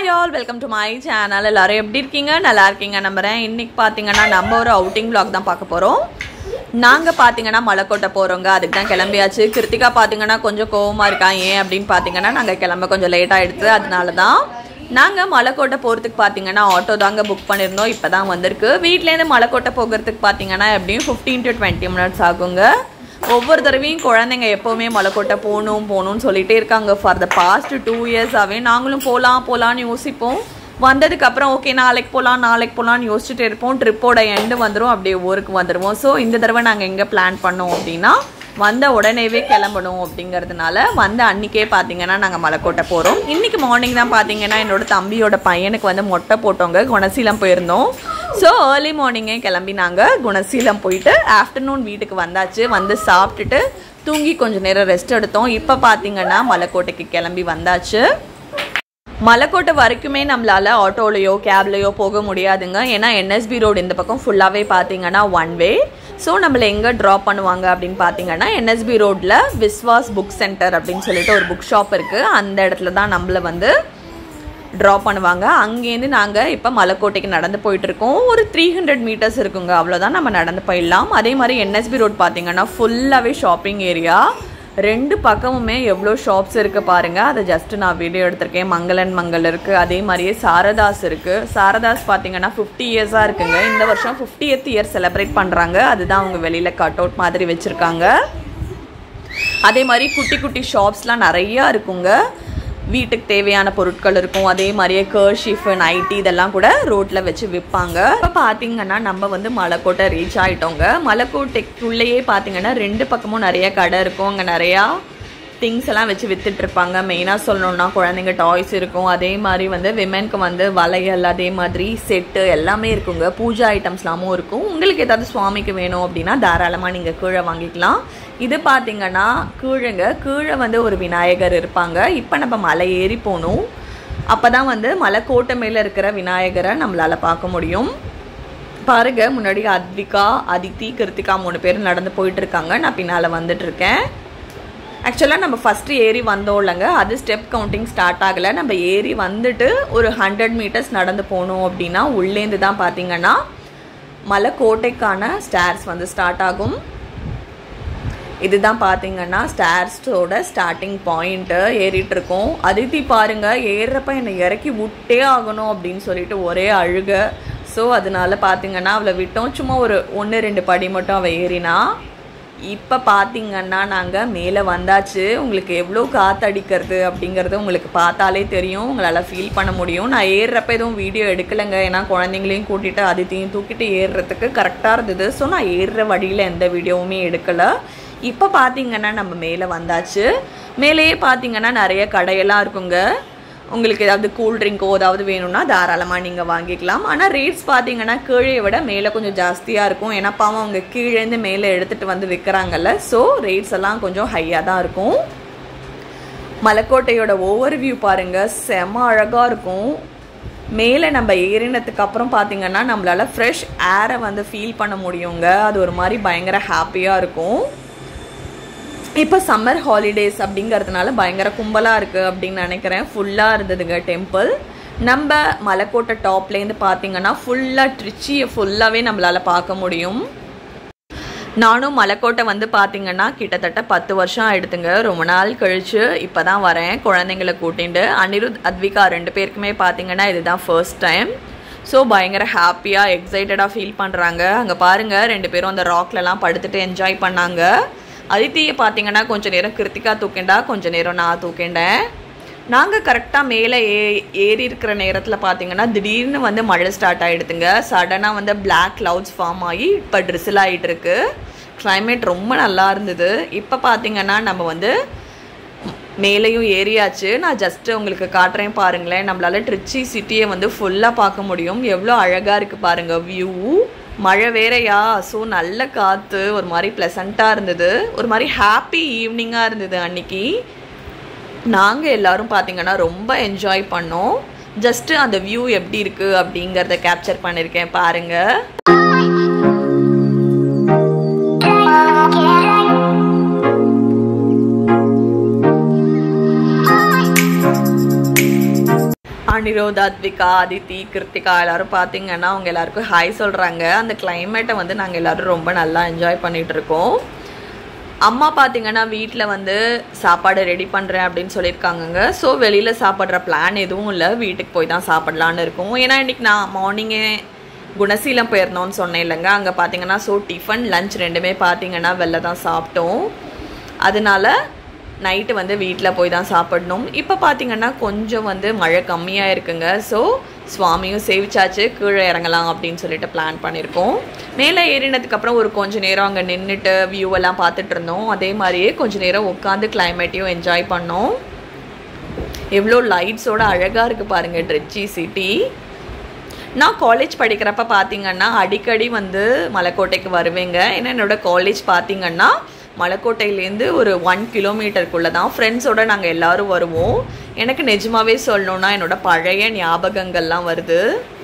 hi all welcome to my channel எல்லாரும் எப்படி இருக்கீங்க நல்லா இருக்கீங்க நம்புறேன் இன்னைக்கு பார்த்தீங்கன்னா நம்ம ஒரு அவுட்டிங் vlog தான் பார்க்க போகிறோம் நாங்கள் பார்த்தீங்கன்னா மலைக்கோட்டை போகிறோங்க அதுக்கு தான் கிளம்பியாச்சு கிருத்திகா பார்த்தீங்கன்னா கொஞ்சம் கோவமாக இருக்கா ஏன் அப்படின்னு பார்த்தீங்கன்னா நாங்கள் கிளம்ப கொஞ்சம் லேட் ஆகிடுது அதனால தான் நாங்கள் மலைக்கோட்டை போகிறதுக்கு பார்த்தீங்கன்னா ஆட்டோ தாங்க புக் பண்ணியிருந்தோம் இப்போ தான் வந்திருக்கு வீட்லேருந்து மலைக்கோட்டை போகிறதுக்கு பார்த்தீங்கன்னா எப்படியும் ஃபிஃப்டீன் டு டுவெண்ட்டி மினிட்ஸ் ஆகுங்க ஒவ்வொரு தடவையும் குழந்தைங்க எப்போவுமே மலைக்கோட்டை போகணும் போகணும்னு சொல்லிட்டே இருக்காங்க ஃபார் த பாஸ்ட் டூ இயர்ஸாகவே நாங்களும் போகலாம் போகலான்னு யோசிப்போம் வந்ததுக்கப்புறம் ஓகே நாளைக்கு போகலாம் நாளைக்கு போகலான்னு யோசிச்சுட்டு இருப்போம் ட்ரிப்போட எண்டு வந்துடும் அப்படியே ஊருக்கு வந்துடுவோம் ஸோ இந்த தடவை நாங்கள் எங்கே பிளான் பண்ணோம் அப்படின்னா வந்த உடனேவே கிளம்பணும் அப்படிங்கிறதுனால வந்த அன்னைக்கே பார்த்தீங்கன்னா நாங்கள் மலைக்கோட்டை போகிறோம் இன்னைக்கு மார்னிங் தான் பார்த்தீங்கன்னா என்னோட தம்பியோட பையனுக்கு வந்து மொட்டை போட்டோங்க குணசீலம் போயிருந்தோம் ஸோ ஏர்லி மார்னிங்கே கிளம்பி நாங்கள் குணசீலம் போயிட்டு ஆஃப்டர்நூன் வீட்டுக்கு வந்தாச்சு வந்து சாப்பிட்டுட்டு தூங்கி கொஞ்சம் நேரம் ரெஸ்ட் எடுத்தோம் இப்போ பார்த்தீங்கன்னா மலைக்கோட்டைக்கு கிளம்பி வந்தாச்சு மலைக்கோட்டை வரைக்குமே நம்மளால ஆட்டோலையோ கேப்லையோ போக முடியாதுங்க ஏன்னா என்எஸ்பி ரோடு இந்த பக்கம் ஃபுல்லாகவே பார்த்தீங்கன்னா ஒன் வே ஸோ நம்மளை எங்கே ட்ராப் பண்ணுவாங்க அப்படின்னு பார்த்தீங்கன்னா என்எஸ்பி ரோட்டில் விஸ்வாஸ் புக் சென்டர் அப்படின்னு சொல்லிட்டு ஒரு புக் ஷாப் இருக்குது அந்த இடத்துல தான் நம்மளை வந்து ட்ராப் பண்ணுவாங்க அங்கேருந்து நாங்கள் இப்போ மலைக்கோட்டைக்கு நடந்து போயிட்டுருக்கோம் ஒரு த்ரீ ஹண்ட்ரட் மீட்டர்ஸ் இருக்குங்க அவ்வளோதான் நம்ம நடந்து போயிடலாம் அதே மாதிரி என்எஸ்பி ரோட் பார்த்தீங்கன்னா ஃபுல்லாகவே ஷாப்பிங் ஏரியா ரெண்டு பக்கமுமே எவ்வளோ ஷாப்ஸ் இருக்குது பாருங்கள் அதை ஜஸ்ட் நான் வீடியோ எடுத்திருக்கேன் மங்களன் மங்கள் இருக்குது அதே மாதிரியே சாரதாஸ் இருக்குது சாரதாஸ் பார்த்தீங்கன்னா ஃபிஃப்டி இயர்ஸாக இருக்குங்க இந்த வருஷம் ஃபிஃப்டி எய்த் இயர் செலிப்ரேட் பண்ணுறாங்க அதுதான் அவங்க வெளியில் கட் அவுட் மாதிரி வச்சுருக்காங்க அதே மாதிரி குட்டி குட்டி ஷாப்ஸ்லாம் நிறையா இருக்குங்க வீட்டுக்கு தேவையான பொருட்கள் இருக்கும் அதே மாதிரியே கர்ஷிஃப் நைட்டி இதெல்லாம் கூட ரோட்டில் வச்சு விற்பாங்க இப்போ பார்த்தீங்கன்னா நம்ம வந்து மலைக்கோட்டை ரீச் ஆகிட்டோங்க மலைக்கோட்டைக்குள்ளேயே பார்த்தீங்கன்னா ரெண்டு பக்கமும் நிறைய கடை இருக்கும் அங்கே நிறையா திங்ஸ் எல்லாம் வச்சு வித்துட்டு இருப்பாங்க மெயினாக சொல்லணும்னா குழந்தைங்க டாய்ஸ் இருக்கும் அதே மாதிரி வந்து விமென்க்கு வந்து வளையல் அதே மாதிரி செட்டு எல்லாமே இருக்குங்க பூஜா ஐட்டம்ஸ்லாமும் இருக்கும் உங்களுக்கு ஏதாவது சுவாமிக்கு வேணும் அப்படின்னா தாராளமாக நீங்கள் கீழே வாங்கிக்கலாம் இது பார்த்தீங்கன்னா கீழேங்க கீழே வந்து ஒரு விநாயகர் இருப்பாங்க இப்போ நம்ம மலை ஏறி போகணும் அப்போ தான் வந்து மலைக்கோட்டை மேலே இருக்கிற விநாயகரை நம்மளால் பார்க்க முடியும் பாருங்க முன்னாடி அத்விகா அதித்தி கிருத்திகா மூணு பேர் நடந்து போயிட்டு இருக்காங்க நான் பின்னால் வந்துட்டு இருக்கேன் ஆக்சுவலாக நம்ம ஃபஸ்ட்டு ஏறி வந்தோம் இல்லைங்க அது ஸ்டெப் கவுண்டிங் ஸ்டார்ட் ஆகலை நம்ம ஏறி வந்துட்டு ஒரு ஹண்ட்ரட் மீட்டர்ஸ் நடந்து போனோம் அப்படின்னா உள்ளேந்து தான் பார்த்தீங்கன்னா மலைக்கோட்டைக்கான ஸ்டேர்ஸ் வந்து ஸ்டார்ட் ஆகும் இதுதான் பார்த்தீங்கன்னா ஸ்டார்ஸோட ஸ்டார்டிங் பாயிண்ட்டு ஏறிட்டு இருக்கோம் அதித்தி பாருங்க ஏறுறப்ப என்னை இறக்கி விட்டே ஆகணும் அப்படின்னு சொல்லிட்டு ஒரே அழுக ஸோ அதனால பார்த்தீங்கன்னா அவளை விட்டோம் சும்மா ஒரு ஒன்று ரெண்டு படி மட்டும் அவள் ஏறினா இப்போ பார்த்தீங்கன்னா நாங்கள் மேலே வந்தாச்சு உங்களுக்கு எவ்வளோ காற்றடிக்கிறது அப்படிங்கிறது உங்களுக்கு பார்த்தாலே தெரியும் உங்களால் ஃபீல் பண்ண முடியும் நான் ஏறுறப்ப எதுவும் வீடியோ எடுக்கலைங்க ஏன்னா குழந்தைங்களையும் கூட்டிகிட்டு அதித்தையும் தூக்கிட்டு ஏறுறதுக்கு கரெக்டாக இருந்தது ஸோ நான் ஏறுற வழியில் எந்த வீடியோவுமே எடுக்கலை இப்போ பார்த்தீங்கன்னா நம்ம மேலே வந்தாச்சு மேலேயே பார்த்தீங்கன்னா நிறைய கடையெல்லாம் இருக்குங்க உங்களுக்கு ஏதாவது கூல் ட்ரிங்கோ ஏதாவது வேணும்னா தாராளமாக நீங்கள் வாங்கிக்கலாம் ஆனால் ரேட்ஸ் பார்த்தீங்கன்னா கீழே விட மேலே கொஞ்சம் ஜாஸ்தியாக இருக்கும் ஏன்னா பாவம் அவங்க கீழேருந்து மேலே எடுத்துகிட்டு வந்து விற்கிறாங்கல்ல ஸோ ரேட்ஸ் எல்லாம் கொஞ்சம் ஹையாக தான் இருக்கும் மலைக்கோட்டையோட ஓவர் வியூ பாருங்கள் செம அழகாக இருக்கும் மேலே நம்ம ஏறினதுக்கு அப்புறம் பார்த்தீங்கன்னா நம்மளால் ஃப்ரெஷ் ஏரை வந்து ஃபீல் பண்ண முடியுங்க அது ஒரு மாதிரி பயங்கர ஹாப்பியாக இருக்கும் இப்போ சம்மர் ஹாலிடேஸ் அப்படிங்கிறதுனால பயங்கர கும்பலாக இருக்குது அப்படின்னு நினைக்கிறேன் ஃபுல்லாக இருந்ததுங்க டெம்பிள் நம்ம மலைக்கோட்டை டாப்லேருந்து பார்த்தீங்கன்னா ஃபுல்லாக ட்ரிச்சியை ஃபுல்லாகவே நம்மளால் பார்க்க முடியும் நானும் மலைக்கோட்டை வந்து பார்த்தீங்கன்னா கிட்டத்தட்ட பத்து வருஷம் ஆயிடுத்துங்க ரொம்ப நாள் கழிச்சு இப்போ தான் வரேன் குழந்தைங்களை கூட்டிட்டு அனிருத் அத்விகா ரெண்டு பேருக்குமே பார்த்தீங்கன்னா இதுதான் ஃபர்ஸ்ட் டைம் ஸோ பயங்கர ஹாப்பியாக எக்ஸைட்டடாக ஃபீல் பண்ணுறாங்க அங்கே பாருங்கள் ரெண்டு பேரும் அந்த ராக்லலாம் படுத்துட்டு என்ஜாய் பண்ணாங்க அதித்தியை பார்த்தீங்கன்னா கொஞ்சம் நேரம் கிருத்திகா தூக்கிண்டா கொஞ்சம் நேரம் நான் தூக்கிண்டேன் நாங்கள் கரெக்டாக மேலே ஏ ஏறி இருக்கிற நேரத்தில் பார்த்தீங்கன்னா திடீர்னு வந்து மழை ஸ்டார்ட் ஆகிடுதுங்க சடனாக வந்து பிளாக் க்ளவுட்ஸ் ஃபார்ம் ஆகி இப்போ ட்ரிசில் ஆகிட்டு இருக்கு கிளைமேட் ரொம்ப நல்லா இருந்தது இப்போ பார்த்தீங்கன்னா நம்ம வந்து மேலேயும் ஏறியாச்சு நான் ஜஸ்ட்டு உங்களுக்கு காட்டுறேன் பாருங்களேன் நம்மளால் ட்ரிச்சி சிட்டியை வந்து ஃபுல்லாக பார்க்க முடியும் எவ்வளோ அழகாக இருக்குது பாருங்கள் வியூ மழை வேறையா ஸோ நல்ல காற்று ஒரு மாதிரி ப்ளசண்ட்டாக இருந்தது ஒரு மாதிரி ஹாப்பி ஈவினிங்காக இருந்தது அன்னைக்கு நாங்கள் எல்லாரும் பார்த்தீங்கன்னா ரொம்ப என்ஜாய் பண்ணோம் ஜஸ்ட்டு அந்த வியூ எப்படி இருக்குது அப்படிங்கிறத கேப்சர் பண்ணியிருக்கேன் பாருங்கள் அனிரோத் அத்விகா அதித்தி கிருத்திகா எல்லாரும் பார்த்தீங்கன்னா அவங்க எல்லாருக்கும் ஹாய் சொல்கிறாங்க அந்த கிளைமேட்டை வந்து நாங்கள் எல்லாரும் ரொம்ப நல்லா என்ஜாய் பண்ணிட்டு இருக்கோம் அம்மா பார்த்தீங்கன்னா வீட்டில் வந்து சாப்பாடு ரெடி பண்ணுறேன் அப்படின்னு சொல்லியிருக்காங்கங்க ஸோ வெளியில் சாப்பிட்ற பிளான் எதுவும் இல்லை வீட்டுக்கு போய் தான் சாப்பிட்லான்னு இருக்கும் ஏன்னா இன்றைக்கி நான் மார்னிங்கே குணசீலம் போயிருந்தோம்னு சொன்னேன் இல்லைங்க அங்கே பார்த்தீங்கன்னா ஸோ டிஃபன் லஞ்ச் ரெண்டுமே பார்த்தீங்கன்னா வெளில தான் சாப்பிட்டோம் அதனால நைட்டு வந்து வீட்டில் போய் தான் சாப்பிடணும் இப்போ பார்த்தீங்கன்னா கொஞ்சம் வந்து மழை கம்மியாக இருக்குங்க ஸோ சுவாமியும் சேவிச்சாச்சு கீழே இறங்கலாம் அப்படின்னு சொல்லிட்டு பிளான் பண்ணியிருக்கோம் மேலே ஏறினதுக்கப்புறம் ஒரு கொஞ்ச நேரம் அங்கே நின்றுட்டு வியூவெல்லாம் பார்த்துட்டு இருந்தோம் அதே மாதிரியே கொஞ்ச நேரம் உட்காந்து கிளைமேட்டையும் என்ஜாய் பண்ணோம் எவ்வளோ லைட்ஸோட அழகாக இருக்குது பாருங்கள் ட்ரெச்சி சிட்டி நான் காலேஜ் படிக்கிறப்ப பார்த்தீங்கன்னா அடிக்கடி வந்து மலைக்கோட்டைக்கு வருவேங்க ஏன்னா என்னோட காலேஜ் பார்த்தீங்கன்னா மலைக்கோட்டையிலேருந்து ஒரு ஒன் கிலோமீட்டருக்குள்ளே தான் ஃப்ரெண்ட்ஸோட நாங்கள் எல்லாரும் வருவோம் எனக்கு நிஜமாவே சொல்லணுன்னா என்னோட பழைய ஞாபகங்கள்லாம் வருது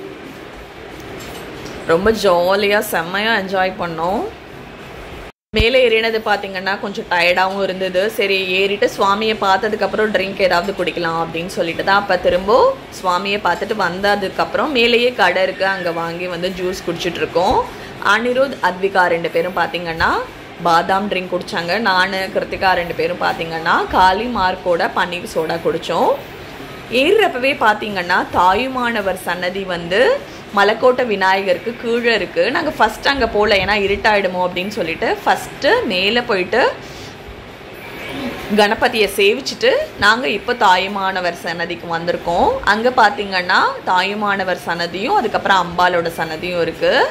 ரொம்ப ஜாலியாக செம்மையாக என்ஜாய் பண்ணோம் மேலே ஏறினது பார்த்தீங்கன்னா கொஞ்சம் டயர்டாகவும் இருந்தது சரி ஏறிட்டு சுவாமியை பார்த்ததுக்கப்புறம் ட்ரிங்க் ஏதாவது குடிக்கலாம் அப்படின்னு சொல்லிட்டு தான் அப்போ திரும்ப சுவாமியை பார்த்துட்டு வந்ததுக்கப்புறம் மேலேயே கடை இருக்குது அங்கே வாங்கி வந்து ஜூஸ் குடிச்சிட்டு இருக்கோம் அனிருத் அத்விகா ரெண்டு பேரும் பார்த்தீங்கன்னா பாதாம் ட்ரிங்க் குடித்தாங்க நான் கிருத்திகா ரெண்டு பேரும் பார்த்தீங்கன்னா காளி மார்க்கோட பன்னீர் சோடா குடித்தோம் ஏறுறப்பவே பார்த்தீங்கன்னா தாயுமானவர் சன்னதி வந்து மலைக்கோட்டை விநாயகருக்கு கீழே இருக்குது நாங்கள் ஃபஸ்ட் அங்கே போகல ஏன்னா இருட்டாயிடுமோ அப்படின்னு சொல்லிட்டு ஃபஸ்ட்டு மேலே போயிட்டு கணபதியை சேவிச்சுட்டு நாங்கள் இப்போ தாயுமானவர் சன்னதிக்கு வந்திருக்கோம் அங்கே பார்த்தீங்கன்னா தாயுமானவர் சன்னதியும் அதுக்கப்புறம் அம்பாலோட சன்னதியும் இருக்குது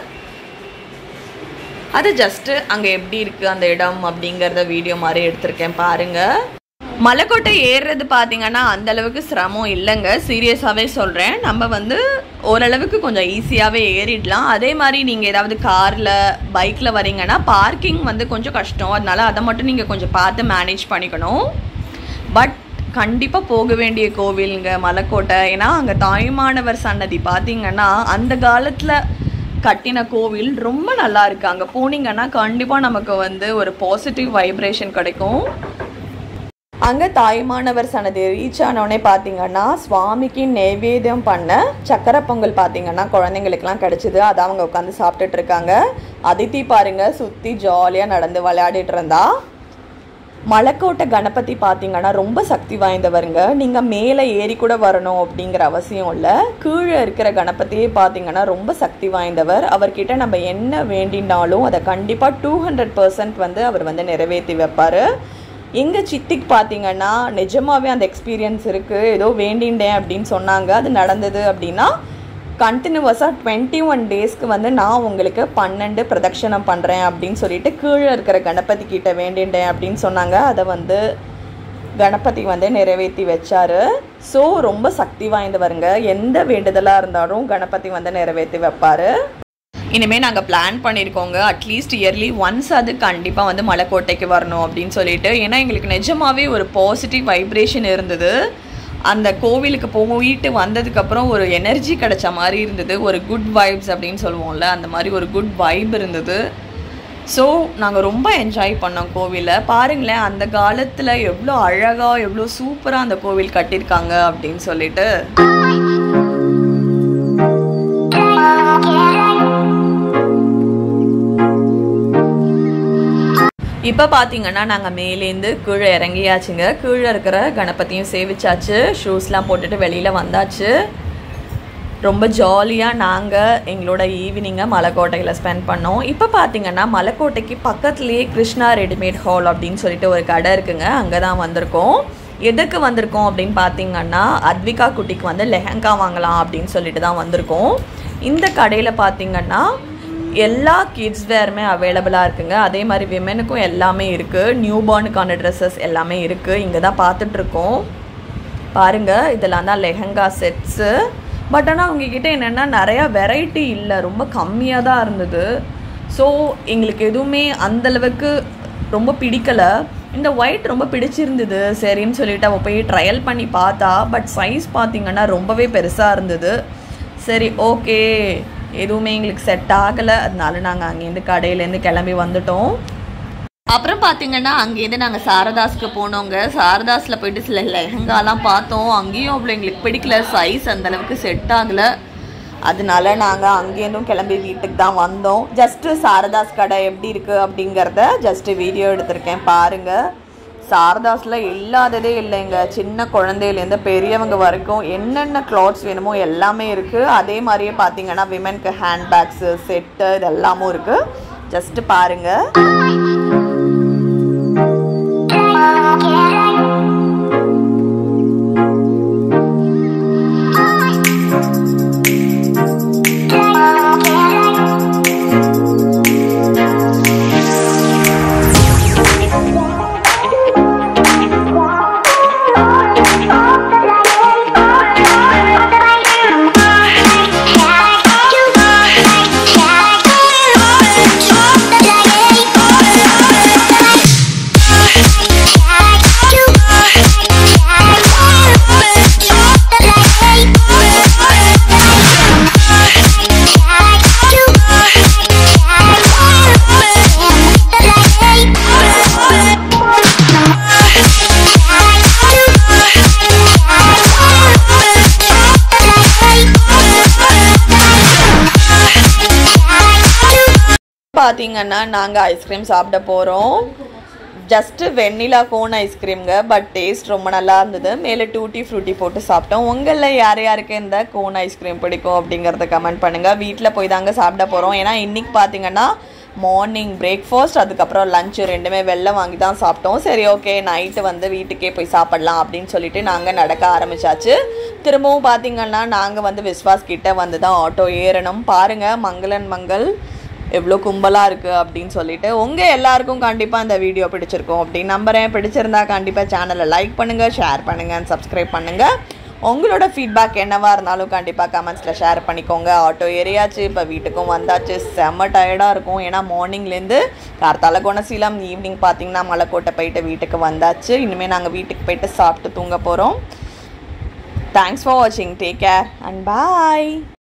அது ஜஸ்ட்டு அங்கே எப்படி இருக்குது அந்த இடம் அப்படிங்கிறத வீடியோ மாதிரி எடுத்திருக்கேன் பாருங்கள் மலைக்கோட்டை ஏறுறது பார்த்தீங்கன்னா அந்த அளவுக்கு சிரமம் இல்லைங்க சீரியஸாகவே சொல்கிறேன் நம்ம வந்து ஓரளவுக்கு கொஞ்சம் ஈஸியாகவே ஏறிடலாம் அதே மாதிரி நீங்கள் ஏதாவது காரில் பைக்கில் வரீங்கன்னா பார்க்கிங் வந்து கொஞ்சம் கஷ்டம் அதனால அதை மட்டும் நீங்கள் கொஞ்சம் பார்த்து மேனேஜ் பண்ணிக்கணும் பட் கண்டிப்பாக போக வேண்டிய கோவிலுங்க மலைக்கோட்டை ஏன்னா அங்கே தாயுமானவர் சன்னதி பார்த்தீங்கன்னா அந்த காலத்தில் கட்டின கோவில் ரொம்ப நல்லா இருக்கு அங்கே போனீங்கன்னா கண்டிப்பாக நமக்கு வந்து ஒரு பாசிட்டிவ் வைப்ரேஷன் கிடைக்கும் அங்கே தாய்மானவர் சன்னதி ரீச் ஆனவுடனே பார்த்தீங்கன்னா சுவாமிக்கு நைவேத்தியம் பண்ண சக்கரை பொங்கல் பார்த்தீங்கன்னா குழந்தைங்களுக்குலாம் கிடைச்சிது அதை அவங்க உட்காந்து சாப்பிட்டுட்டு இருக்காங்க அதித்தி பாருங்க சுற்றி ஜாலியாக நடந்து விளையாடிட்டு இருந்தா மலைக்கோட்டை கணபதி பார்த்தீங்கன்னா ரொம்ப சக்தி வாய்ந்தவருங்க நீங்கள் மேலே ஏறி கூட வரணும் அப்படிங்கிற அவசியம் இல்லை கீழே இருக்கிற கணபதியே பார்த்தீங்கன்னா ரொம்ப சக்தி வாய்ந்தவர் அவர்கிட்ட நம்ம என்ன வேண்டினாலும் அதை கண்டிப்பாக டூ ஹண்ட்ரட் பர்சன்ட் வந்து அவர் வந்து நிறைவேற்றி வைப்பார் எங்கள் சித்திக்கு பார்த்தீங்கன்னா நிஜமாவே அந்த எக்ஸ்பீரியன்ஸ் இருக்குது ஏதோ வேண்டிண்டேன் அப்படின்னு சொன்னாங்க அது நடந்தது அப்படின்னா கண்டினியூவஸாக டுவெண்ட்டி ஒன் டேஸ்க்கு வந்து நான் உங்களுக்கு பன்னெண்டு பிரதட்சணம் பண்ணுறேன் அப்படின்னு சொல்லிட்டு கீழே இருக்கிற கணபதி கிட்ட வேண்டிண்டேன் அப்படின்னு சொன்னாங்க அதை வந்து கணபதி வந்து நிறைவேற்றி வச்சாரு ஸோ ரொம்ப சக்தி வாய்ந்தவருங்க எந்த வேண்டுதலாக இருந்தாலும் கணபதி வந்து நிறைவேற்றி வைப்பாரு இனிமேல் நாங்கள் பிளான் பண்ணியிருக்கோங்க அட்லீஸ்ட் இயர்லி ஒன்ஸ் அது கண்டிப்பாக வந்து மலைக்கோட்டைக்கு வரணும் அப்படின்னு சொல்லிட்டு ஏன்னா எங்களுக்கு நிஜமாவே ஒரு பாசிட்டிவ் வைப்ரேஷன் இருந்தது அந்த கோவிலுக்கு போயிட்டு வந்ததுக்கப்புறம் ஒரு எனர்ஜி கிடைச்ச மாதிரி இருந்தது ஒரு குட் வைப்ஸ் அப்படின்னு சொல்லுவோம்ல அந்த மாதிரி ஒரு குட் வைப் இருந்தது ஸோ நாங்கள் ரொம்ப என்ஜாய் பண்ணோம் கோவிலை பாருங்களேன் அந்த காலத்தில் எவ்வளோ அழகாக எவ்வளோ சூப்பராக அந்த கோவில் கட்டியிருக்காங்க அப்படின்னு சொல்லிட்டு இப்போ பார்த்தீங்கன்னா நாங்கள் மேலேருந்து கீழே இறங்கியாச்சுங்க கீழே இருக்கிற கணபதியும் சேவிச்சாச்சு ஷூஸ்லாம் போட்டுட்டு வெளியில் வந்தாச்சு ரொம்ப ஜாலியாக நாங்கள் எங்களோட ஈவினிங்கை மலைக்கோட்டையில் ஸ்பெண்ட் பண்ணோம் இப்போ பார்த்தீங்கன்னா மலைக்கோட்டைக்கு பக்கத்துலேயே கிருஷ்ணா ரெடிமேட் ஹால் அப்படின்னு சொல்லிட்டு ஒரு கடை இருக்குங்க அங்கே தான் வந்திருக்கோம் எதுக்கு வந்திருக்கோம் அப்படின்னு பார்த்தீங்கன்னா அத்விகா குட்டிக்கு வந்து லெஹங்கா வாங்கலாம் அப்படின்னு சொல்லிட்டு தான் வந்திருக்கோம் இந்த கடையில் பார்த்தீங்கன்னா எல்லா கிட்ஸ் வேருமே அவைலபிளாக இருக்குங்க அதே மாதிரி விமெனுக்கும் எல்லாமே இருக்குது நியூ பார்னுக்கான ட்ரெஸ்ஸஸ் எல்லாமே இருக்குது இங்கே தான் பார்த்துட்ருக்கோம் பாருங்கள் இதெல்லாம் தான் லெஹங்கா செட்ஸு பட் ஆனால் அவங்கக்கிட்ட என்னென்னா நிறையா வெரைட்டி இல்லை ரொம்ப கம்மியாக தான் இருந்தது ஸோ எங்களுக்கு எதுவுமே அந்தளவுக்கு ரொம்ப பிடிக்கலை இந்த ஒயிட் ரொம்ப பிடிச்சிருந்தது சரின்னு சொல்லிட்டு அவள் போய் ட்ரையல் பண்ணி பார்த்தா பட் சைஸ் பார்த்திங்கன்னா ரொம்பவே பெருசாக இருந்தது சரி ஓகே எதுவுமே எங்களுக்கு செட் ஆகலை அதனால நாங்கள் அங்கேருந்து கடையிலேருந்து கிளம்பி வந்துட்டோம் அப்புறம் பார்த்தீங்கன்னா அங்கேருந்து நாங்கள் சாரதாஸ்க்கு போனோங்க சாரதாஸில் போயிட்டு சில லெஹங்காலாம் பார்த்தோம் அங்கேயும் அவ்வளோ எங்களுக்கு பிடிக்கல சைஸ் அந்த அளவுக்கு செட் ஆகலை அதனால நாங்கள் அங்கேருந்தும் கிளம்பி வீட்டுக்கு தான் வந்தோம் ஜஸ்ட்டு சாரதாஸ் கடை எப்படி இருக்குது அப்படிங்கிறத ஜஸ்ட்டு வீடியோ எடுத்திருக்கேன் பாருங்கள் சாரதாஸில் இல்லாததே இல்லைங்க சின்ன குழந்தையிலேருந்து பெரியவங்க வரைக்கும் என்னென்ன க்ளாத்ஸ் வேணுமோ எல்லாமே இருக்குது அதே மாதிரியே பார்த்தீங்கன்னா விமென்க்கு ஹேண்ட்பேக்ஸு செட்டு இது எல்லாமும் இருக்குது ஜஸ்ட்டு பாருங்கள் பார்த்தீங்கன்னா நாங்கள் ஐஸ்கிரீம் சாப்பிட போகிறோம் ஜஸ்ட்டு வெண்ணிலா கோன் ஐஸ்கிரீம்ங்க பட் டேஸ்ட் ரொம்ப நல்லா இருந்தது மேலே டூட்டி ஃப்ரூட்டி போட்டு சாப்பிட்டோம் உங்களில் யார் யாருக்கு இந்த கோன் ஐஸ்கிரீம் பிடிக்கும் அப்படிங்கிறத கமெண்ட் பண்ணுங்கள் வீட்டில் போய் தாங்க சாப்பிட போகிறோம் ஏன்னா இன்றைக்கி பார்த்தீங்கன்னா மார்னிங் பிரேக்ஃபாஸ்ட் அதுக்கப்புறம் லஞ்சு ரெண்டுமே வெளில வாங்கி தான் சாப்பிட்டோம் சரி ஓகே நைட்டு வந்து வீட்டுக்கே போய் சாப்பிட்லாம் அப்படின்னு சொல்லிட்டு நாங்கள் நடக்க ஆரம்பிச்சாச்சு திரும்பவும் பார்த்தீங்கன்னா நாங்கள் வந்து விஸ்வாஸ் கிட்ட வந்து தான் ஆட்டோ ஏறணும் பாருங்கள் மங்களன் மங்கள் எவ்வளோ கும்பலாக இருக்குது அப்படின்னு சொல்லிட்டு உங்கள் எல்லாருக்கும் கண்டிப்பாக இந்த வீடியோ பிடிச்சிருக்கும் அப்படின்னு நம்புறேன் பிடிச்சிருந்தா கண்டிப்பாக சேனலை லைக் பண்ணுங்கள் ஷேர் பண்ணுங்கள் சப்ஸ்கிரைப் பண்ணுங்கள் உங்களோட ஃபீட்பேக் என்னவா இருந்தாலும் கண்டிப்பாக கமெண்ட்ஸில் ஷேர் பண்ணிக்கோங்க ஆட்டோ ஏறியாச்சு இப்போ வீட்டுக்கும் வந்தாச்சு செம்ம டயர்டாக இருக்கும் ஏன்னா மார்னிங்லேருந்து கார்த்தால குணசீலம் ஈவினிங் பார்த்தீங்கன்னா மலைக்கோட்டை போயிட்டு வீட்டுக்கு வந்தாச்சு இனிமேல் நாங்கள் வீட்டுக்கு போயிட்டு சாப்பிட்டு தூங்க போகிறோம் தேங்க்ஸ் ஃபார் வாட்சிங் டேக் கேர் அண்ட் பாய்